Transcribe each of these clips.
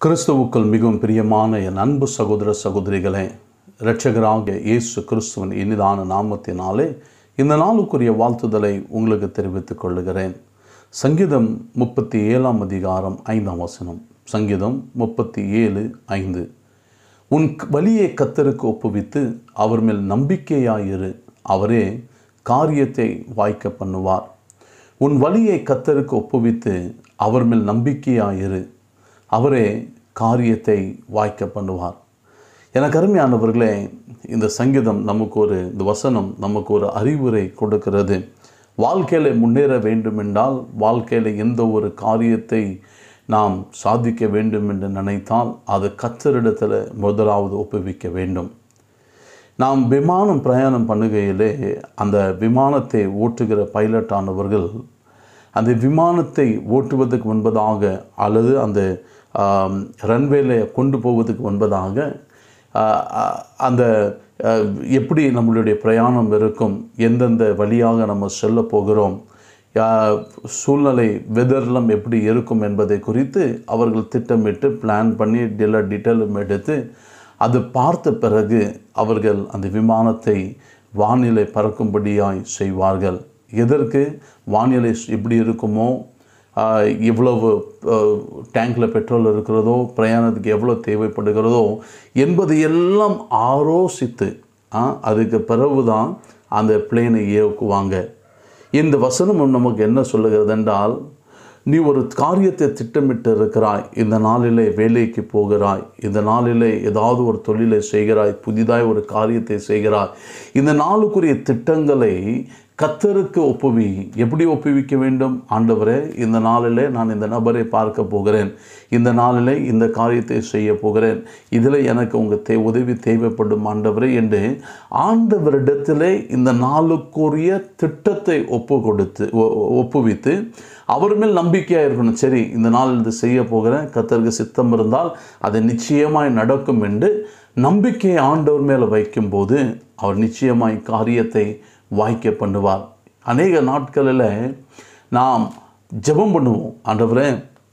கிறிஸ்துவுக்குள் மிகவும் பிரியமான என் அன்பு சகோதர சகோதரிகளே இரட்சகராக இயேசு கிறிஸ்துவின் இனிதான நாமத்தினாலே இந்த நாளுக்குரிய வாழ்த்துதலை உங்களுக்கு தெரிவித்துக் கொள்ளுகிறேன் சங்கீதம் முப்பத்தி ஏழாம் அதிகாரம் ஐந்தாம் வசனம் சங்கீதம் முப்பத்தி ஏழு ஐந்து உன் வலியை கத்தருக்கு ஒப்புவித்து அவர் மேல் நம்பிக்கையாயிரு அவரே காரியத்தை வாய்க்க பண்ணுவார் உன் வலியை கத்தருக்கு ஒப்புவித்து அவர் மேல் நம்பிக்கையாயிரு அவரே காரியத்தை வாய்க்க பண்ணுவார் எனக்கு அருமையானவர்களே இந்த சங்கீதம் நமக்கு ஒரு இந்த வசனம் நமக்கு ஒரு அறிவுரை கொடுக்கிறது வாழ்க்கையில் முன்னேற வேண்டுமென்றால் வாழ்க்கையில் எந்த ஒரு காரியத்தை நாம் சாதிக்க வேண்டும் என்று நினைத்தால் அது கத்தரிடத்தில் முதலாவது ஒப்புவிக்க வேண்டும் நாம் விமானம் பிரயாணம் பண்ணுகையிலே அந்த விமானத்தை ஓட்டுகிற பைலட் ஆனவர்கள் அந்த விமானத்தை ஓட்டுவதற்கு முன்பதாக அல்லது அந்த ரன்வேல கொண்டு போவதற்கு முன்பதாக ஆஹ், ஆஹ், அந்த ஆஹ், எப்படி நம்மளுடைய பிரயாணம் இருக்கும் எந்தெந்த வழியாக நம்ம செல்ல போகிறோம் யா- சூழ்நிலை வெதர்லம் எப்படி இருக்கும் என்பதை குறித்து அவர்கள் திட்டமிட்டு பிளான் பண்ணி டில டீட்டெயிலும் எடுத்து அது பார்த்த பிறகு அவர்கள் அந்த விமானத்தை வானிலை பறக்கும்படியாய் செய்வார்கள் எதற்கு வானிலை எப்படி இருக்குமோ ஆஹ், எவ்வளவு டேங்கில் பெட்ரோல் இருக்கிறதோ பிரயாணத்துக்கு எவ்வளோ தேவைப்படுகிறதோ என்பது எல்லாம் ஆலோசித்து ஆ, அதுக்கு பிறகு தான் அந்த பிளேனை இயக்குவாங்க இந்த வசனமும் நமக்கு என்ன சொல்லுகிறது என்றால் நீ ஒரு காரியத்தை திட்டமிட்டு இருக்கிறாய் இந்த நாளிலே வேலைக்கு போகிறாய் இந்த நாளிலே ஏதாவது ஒரு தொழிலை செய்கிறாய் புதிதாய் ஒரு காரியத்தை செய்கிறாய் இந்த நாளுக்குரிய திட்டங்களை கத்தருக்கு ஒப்புவி எப்படி ஒப்புவிக்க வேண்டும் ஆண்டவரே இந்த நாளிலே நான் இந்த நபரை பார்க்க போகிறேன் இந்த நாளிலே இந்த காரியத்தை செய்ய போகிறேன் இதில் எனக்கு உங்கள் தே உதவி தேவைப்படும் ஆண்டவரே என்று ஆண்டவரிடத்திலே இந்த நாளுக்குரிய திட்டத்தை ஒப்பு கொடுத்து ஒ- ஒ- ஒப்புவித்து அவர் மேல் நம்பிக்கையாக இருக்கணும் சரி இந்த நாள் இது செய்ய போகிறேன் கத்தருக்கு சித்தம் இருந்தால் அது நிச்சயமாய் நடக்கும் என்று நம்பிக்கையை ஆண்டவர் மேலே வைக்கும்போது அவர் நிச்சயமாய் காரியத்தை வாய்க்க பண்ணுவார் அநேக நாட்களில் நாம் ஜெபம் பண்ணுவோம் ஆண்டவரே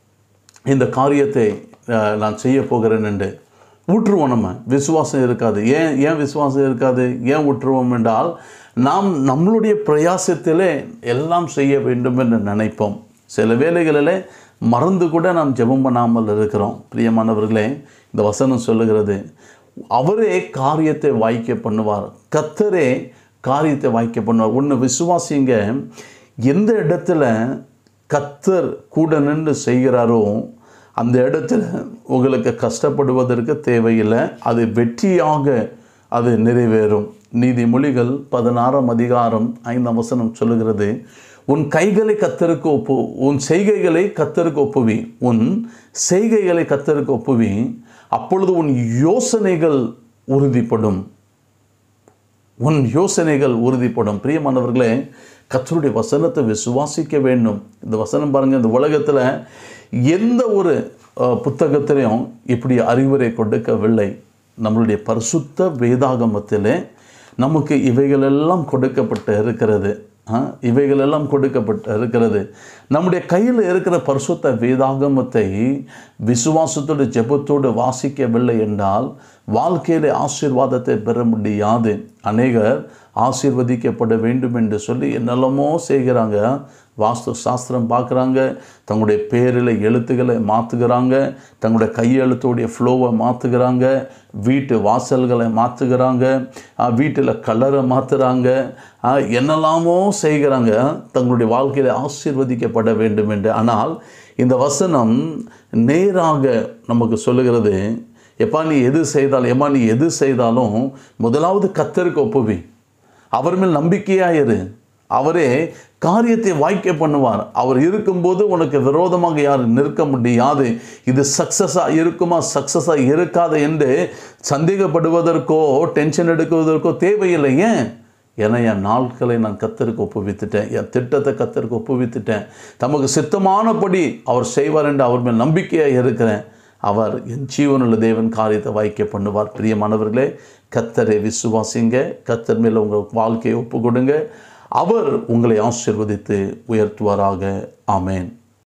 இந்த காரியத்தை அஹ், நான் செய்ய போகிறேன் என்று விட்டுருவோம் நம்ம விசுவாசம் இருக்காது ஏன் ஏன் விசுவாசம் இருக்காது ஏன் விட்டுருவோம் என்றால் நாம் நம்மளுடைய பிரயாசத்திலே எல்லாம் செய்ய வேண்டும் என்று நினைப்போம் சில வேளைகளில் மறந்து கூட நாம் ஜெபம் பண்ணாமல் இருக்கிறோம் பிரியமானவர்களே இந்த வசனம் சொல்லுகிறது அவரே காரியத்தை வாய்க்க பண்ணுவார் கத்தரே காரியத்தை வாய்க்க பண்ணுவார் ஒன்று விசுவாசிங்க எந்த இடத்துல கத்தர் கூட நின்று செய்கிறாரோ அந்த இடத்துல உங்களுக்கு கஷ்டப்படுவதற்கு தேவையில்லை அது வெற்றியாக அது நிறைவேறும் நீதிமொழிகள் பதினாறாம் அதிகாரம் ஐந்தாம் வசனம் சொல்லுகிறது உன் கைகளை கத்தருக்கு ஒப்பு உன் செய்கைகளை கத்தருக்கு ஒப்புவி உன் செய்கைகளை கத்தருக்கு ஒப்புவி அப்பொழுது உன் யோசனைகள் உறுதிப்படும் உன் யோசனைகள் உறுதிப்படும் பிரியமானவர்களே கத்தருடைய வசனத்தை விசுவாசிக்க வேண்டும் இந்த வசனம் பாருங்கள் இந்த உலகத்தில் எந்த ஒரு அஹ், புத்தகத்திலையும் இப்படி அறிவுரை கொடுக்கவில்லை நம்மளுடைய பரிசுத்த வேதாகமத்திலே நமக்கு இவைகளெல்லாம் கொடுக்கப்பட்டு இருக்கிறது ஆ, இவைகளெல்லாம் கொடுக்கப்பட்டு இருக்கிறது நம்முடைய கையில் இருக்கிற பரிசுத்த வேதாகமத்தை விசுவாசத்தோடு ஜெபத்தோடு வாசிக்கவில்லை என்றால் வாழ்க்கையிலே ஆசீர்வாதத்தை பெற முடியாது அநேகர் ஆசீர்வதிக்கப்பட வேண்டும் என்று சொல்லி என்னெல்லாமோ செய்கிறாங்க வாஸ்து சாஸ்திரம் பார்க்குறாங்க தங்களுடைய பேரில் எழுத்துக்களை மாற்றுகிறாங்க தங்களுடைய கையெழுத்துடைய ஃப்ளோவை மாற்றுகிறாங்க வீட்டு வாசல்களை மாற்றுகிறாங்க வீட்டில் கலரை மாற்றுறாங்க என்னெல்லாமோ செய்கிறாங்க தங்களுடைய வாழ்க்கையில் ஆசீர்வதிக்கப்பட வேண்டும் என்று ஆனால் இந்த வசனம் நேராக நமக்கு சொல்லுகிறது எப்பா நீ எது செய்தாலும் ஏமா நீ எது செய்தாலும் முதலாவது கத்தருக்கு ஒப்புவி அவர் மேல் நம்பிக்கையாயிரு அவரே காரியத்தை வாய்க்க பண்ணுவார் அவர் இருக்கும்போது உனக்கு விரோதமாக யாரும் நிற்க முடியாது இது சக்ஸஸாக இருக்குமா சக்ஸஸாக இருக்காது என்று சந்தேகப்படுவதற்கோ டென்ஷன் எடுக்குவதற்கோ தேவையில்லை ஏன் ஏன்னா என் நாட்களை நான் கத்தருக்கு ஒப்புவித்துட்டேன் என் திட்டத்தை கத்தருக்கு ஒப்புவித்துட்டேன் தமக்கு சித்தமானபடி அவர் செய்வார் என்று அவர் மேல் நம்பிக்கையாக இருக்கிறேன் அவர் என் ஜீவனுள்ள தேவன் காரியத்தை வாய்க்க பண்ணுவார் பிரியமானவர்களே கத்தரை விசுவாசிங்க கத்தர் மேல் உங்கள் வாழ்க்கையை ஒப்பு கொடுங்க அவர் உங்களை ஆசீர்வதித்து உயர்த்துவாராக ஆமேன்